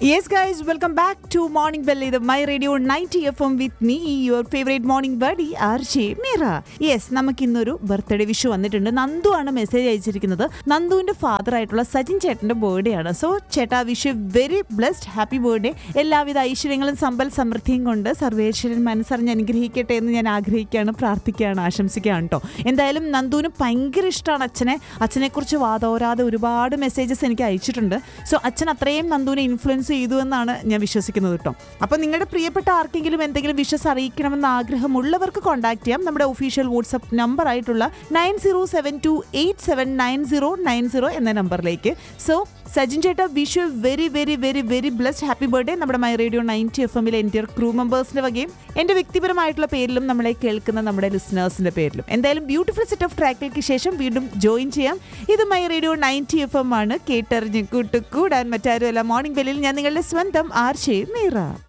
yes guys welcome back to morning bell ഇത് my radio ninety F M with me your favourite morning buddy R J Meera yes നമുക്ക് ഇന്നൊരു birthday Vishu വന്നിട്ടുണ്ട് നന്ദു ആണ് message അയച്ചിരിക്കുന്നത് നന്ദുവിന്റെ father ആയിട്ടുള്ള സജിൻ ചേട്ടന്റെ ബർത്ത്ഡേ ആണ് സോ ചേട്ടാ wish very blessed happy birthday എല്ലാവിധ ഐശ്വര്യങ്ങളും സമ്പൽ സമൃദ്ധിയും കൊണ്ട് സർവേശ്വരൻ മനസ്സറിഞ്ഞ് അനുഗ്രഹിക്കട്ടെ എന്ന് ഞാൻ ആഗ്രഹിക്കുകയാണ് പ്രാർത്ഥിക്കുകയാണ് ആശംസിക്കുകയാണ് കേട്ടോ എന്തായാലും നന്ദുവിന് ഭയങ്കര ഇഷ്ടമാണ് അച്ഛനെ അച്ഛനെക്കുറിച്ച് വാതോരാതെ ഒരുപാട് മെസ്സേജസ് എനിക്ക് അയച്ചിട്ടുണ്ട് സോ അച്ഛൻ അത്രയും നന്ദുവിനെ ഇൻഫ്ലുവൻസ് ചെയ്തു എന്നാണ് ഞാൻ വിശ്വസിക്കുന്നത് കേട്ടോ അപ്പോൾ നിങ്ങളുടെ പ്രിയപ്പെട്ട ആർക്കെങ്കിലും എന്തെങ്കിലും വിഷസ് അറിയിക്കണമെന്ന് ആഗ്രഹമുള്ളവർക്ക് കോൺടാക്ട് ചെയ്യാം നമ്മുടെ ഒഫീഷ്യൽ വാട്സപ്പ് നമ്പർ ആയിട്ടുള്ള nine zero seven two eight seven nine zero nine zero എന്ന നമ്പറിലേക്ക് സോ സജിൻ ചേട്ടാ wish you very very very very blessed happy birthday നമ്മുടെ മൈ റേഡിയോ നയൻറ്റി എഫ് എമ്മിലെ എൻ്റെ ക്രൂ മെമ്പേഴ്സിൻ്റെ വകയും എൻ്റെ വ്യക്തിപരമായിട്ടുള്ള പേരിലും നമ്മളെ കേൾക്കുന്ന നമ്മുടെ ലിസണേഴ്സിൻ്റെ പേരിലും എന്തായാലും ബ്യൂട്ടിഫുൾ സെറ്റ് ഓഫ് ട്രാക്കുകൾക്ക് ശേഷം വീണ്ടും ജോയിൻ ചെയ്യാം ഇത് my radio ninety F M ആണ് കേട്ടറിഞ്ഞ് കൂട്ടുകൂടാൻ മറ്റാരുമല്ല മോർണിംഗ് ബെല്ലിൽ ഞാൻ നിങ്ങളുടെ സ്വന്തം ആർഷേ മീറ